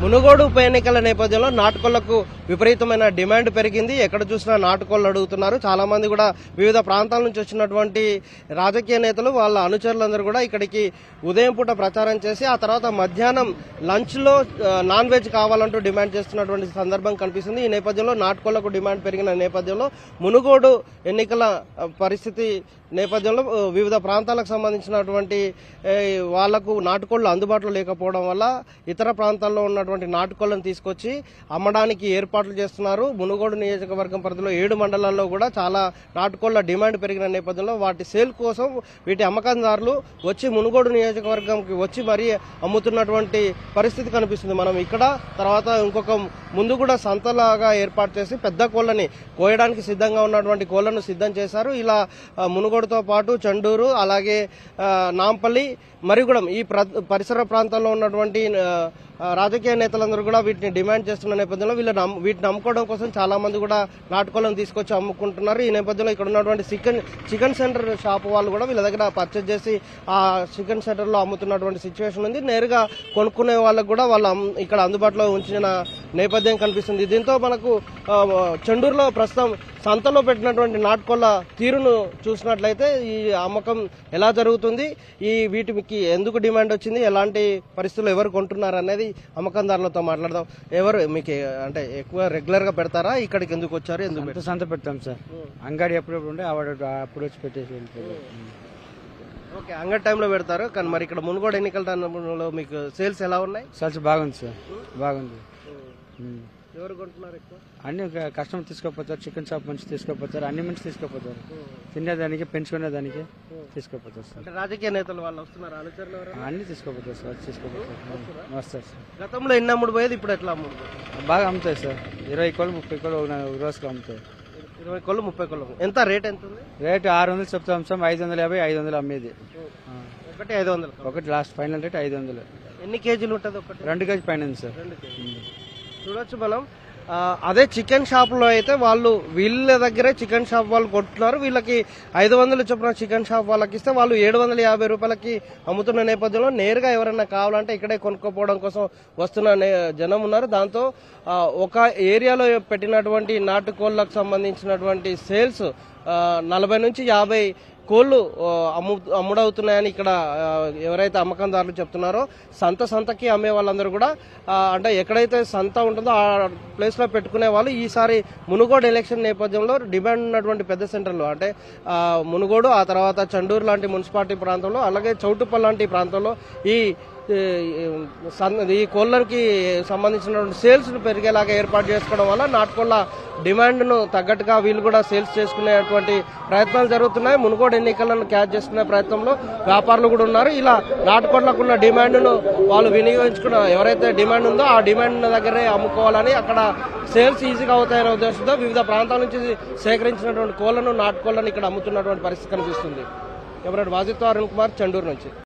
మునుగోడు ఉప ఎన్నికల నేపథ్యంలో నాటుకోళ్లకు విపరీతమైన డిమాండ్ పెరిగింది ఎక్కడ చూసినా నాటుకోళ్లు అడుగుతున్నారు చాలా మంది కూడా వివిధ ప్రాంతాల నుంచి వచ్చినటువంటి రాజకీయ నేతలు వాళ్ళ అనుచరులందరూ కూడా ఇక్కడికి ఉదయం పూట ప్రచారం చేసి ఆ తర్వాత మధ్యాహ్నం లంచ్ లో ఆ, నాన్ వెజ్ కావాలంటూ డిమాండ్ చేస్తున్నటువంటి సందర్భం కనిపిస్తుంది ఈ నేపథ్యంలో నాటుకోళ్లకు డిమాండ్ పెరిగిన నేపథ్యంలో మునుగోడు ఎన్నికల ఆ, పరిస్థితి నేపథ్యంలో ఆ, వివిధ ప్రాంతాలకు సంబంధించినటువంటి ఏ, వాళ్లకు నాటుకోళ్లు అందుబాటులో లేకపోవడం వల్ల ఇతర ప్రాంతాల్లో ఉన్నటువంటి నాటుకోళ్లను తీసుకొచ్చి అమ్మడానికి ఏర్పాట్లు చేస్తున్నారు మునుగోడు నియోజకవర్గం పరిధిలో ఏడు మండలాల్లో కూడా చాలా నాటుకోళ్ల డిమాండ్ పెరిగిన నేపథ్యంలో వాటి సేల్ కోసం వీటి అమ్మకందారులు వచ్చి మునుగోడు నియోజకవర్గంకి వచ్చి మరీ అమ్ముతున్నటువంటి పరిస్థితి కనిపిస్తుంది మనం ఇక్కడ తర్వాత ఇంకొక ముందు కూడా సంతలాగా ఏర్పాటు చేసి పెద్ద కోళ్ళని కోయడానికి సిద్ధంగా ఉన్నటువంటి కోళ్లను సిద్ధం చేశారు ఇలా ఆ, మునుగోడుతో పాటు చండూరు అలాగే ఆ, నాంపల్లి మరిగూడెం ఈ ప్ర- పరిసర ప్రాంతాల్లో ఉన్నటువంటి ఆ, ఆ, రాజకీయ నేతలందరూ కూడా వీటిని డిమాండ్ చేస్తున్న నేపథ్యంలో వీళ్ళు నమ్ము- వీటిని అమ్ముకోవడం కోసం చాలా మంది కూడా నాటుకోళ్ళను తీసుకొచ్చి అమ్ముకుంటున్నారు ఈ నేపథ్యంలో ఇక్కడ ఉన్నటువంటి చికెన్ చికెన్ సెంటర్ షాప్ వాళ్ళు కూడా వీళ్ళ దగ్గర పర్చేజ్ చేసి ఆ చికెన్ సెంటర్ లో అమ్ముతున్నటువంటి సిచ్యువేషన్ ఉంది నేరుగా కొనుక్కునే వాళ్ళకు కూడా వాళ్ళు అమ్- ఇక్కడ అందుబాటులో ఉంచిన నేపథ్యం కనిపిస్తుంది దీంతో మనకు ఆ, చెండూరులో ప్రస్తుతం సంతలో పెట్టినటువంటి నాటుకోళ్ల తీరును చూసినట్లయితే ఈ అమ్మకం ఎలా జరుగుతుంది ఈ వీటికి ఎందుకు డిమాండ్ వచ్చింది ఎలాంటి పరిస్థితుల్లో ఎవరు కొంటున్నారు అనేది అమ్మకందారులతో మాట్లాడదాం ఎవరు మీకు అంటే ఎక్కువ రెగ్యులర్ గా పెడతారా ఇక్కడికి ఎందుకు వచ్చారు ఎందుకు సంత సంత పెడతాం సార్ అంగడి ఎప్పుడప్పుడు ఉంటే ఆవిడ అప్పుడు వచ్చి పెట్టేసి వెళ్ళిపోయారు ఓకే అంగడి టైంలో పెడతారు కానీ మరి ఇక్కడ మునుగోడు ఎన్నికల టైంలో మీకు సేల్స్ ఎలా ఉన్నాయి సల్స్ బాగుంది సార్ బాగుంది ఉమ్. ఎవరు కొంటున్నారు ఎక్కువ అన్ని కస్టమర్ తీసుకోపోతారు చికెన్ షాప్ మంచి తీసుకోపోతారు అన్ని మంచి తీసుకోపోతారు తినేదానికి పెంచుకునేదానికి తీసుకోపోతారు సార్ అంటే రాజకీయ నేతలు వాళ్ళు వస్తున్నారు అనుచరులు ఎవరు అన్ని తీసుకోపోతారు సార్ తీసుకోపోతారు వస్తారు సార్ గతంలో ఎన్ని అమ్ముడు పోయేది ఇప్పుడు ఎట్లా అమ్ముడు పోతుంది? బాగా అమ్ముతాయి సార్ ఇరవై కోళ్ళు ముప్పై కోళ్ళు ఒక నా- ఒక రోజుకి అమ్ముతాయి ఇరవై కోళ్ళు ముప్పై కోళ్ళు ఎంత రేట్ ఎంత ఉంది రేటు ఆరు వందలు చెప్తాం సార్ ఐదు వందల యాభై ఐదు వందలు అమ్మేది ఆ. ఒకటి ఐదు వందలు ఒకటి లాస్ట్ ఫైనల్ రేట్ ఐదు వందలు ఎన్ని కేజీలు ఉంటుంది ఒకటి రెండు కేజీ పైన ఉంది సార్ రెండు కేజీలు చూడొచ్చు మనం ఆ, అదే చికెన్ షాప్ లో అయితే వాళ్ళు వీళ్ళ దగ్గరే చికెన్ షాప్ వాళ్ళు కొంటున్నారు వీళ్ళకి ఐదు వందలు చొప్పున చికెన్ షాప్ వాళ్ళకి ఇస్తే వాళ్ళు ఏడు వందల యాభై రూపాయలకి అమ్ముతున్న నేపథ్యంలో నేరుగా ఎవరైనా కావాలంటే ఇక్కడే కొనుక్కోపోవడం కోసం వస్తున్న నే- జనం ఉన్నారు దాంతో ఆ, ఒక ఏరియాలో పెట్టినటువంటి నాటుకోళ్లకు సంబంధించినటువంటి సేల్స్ నలభై నుంచి యాభై కోళ్లు ఆ, అమ్ము అమ్ముడవుతున్నాయని ఇక్కడ ఆ, ఎవరైతే అమ్మకందారులు చెప్తున్నారో సంత సంతకి అమ్మే వాళ్ళందరూ కూడా ఆ, అంటే ఎక్కడైతే సంత ఉంటుందో ఆ ప్లేస్ లో పెట్టుకునే వాళ్ళు ఈసారి మునుగోడు ఎలక్షన్ నేపథ్యంలో డిమాండ్ ఉన్నటువంటి పెద్ద సెంటర్లు అంటే ఆ, మునుగోడు ఆ తర్వాత చండూరు లాంటి మున్సిపాలిటీ ప్రాంతంలో అలాగే చౌటుప్పల్ లాంటి ప్రాంతంలో ఈ ఈ సన్- ఈ కోళ్ళకి సంబంధించినటువంటి సేల్స్ పెరిగేలాగా ఏర్పాటు చేసుకోవడం వల్ల నాటుకోళ్ల డిమాండ్ ను తగ్గట్టుగా వీళ్ళు కూడా సేల్స్ చేసుకునేటువంటి ప్రయత్నాలు జరుగుతున్నాయి మునుగోడు ఎన్నికలను క్యాచ్ చేసుకునే ప్రయత్నంలో వ్యాపారులు కూడా ఉన్నారు ఇలా నాటుకోళ్లకు ఉన్న డిమాండ్ ను వాళ్ళు వినియోగించుకున్న ఎవరైతే డిమాండ్ ఉందో ఆ డిమాండ్ ఉన్న దగ్గరే అమ్ముకోవాలని అక్కడ సేల్స్ ఈజీగా అవుతాయనే ఉద్దేశంతో వివిధ ప్రాంతాల నుంచి సేకరించినటువంటి కోళ్లను నాటుకోళ్లను ఇక్కడ అమ్ముతున్నటువంటి పరిస్థితి కనిపిస్తుంది ఎవరైనా వాజిత్వ అరుణ్ కుమార్ చండూరు నుంచి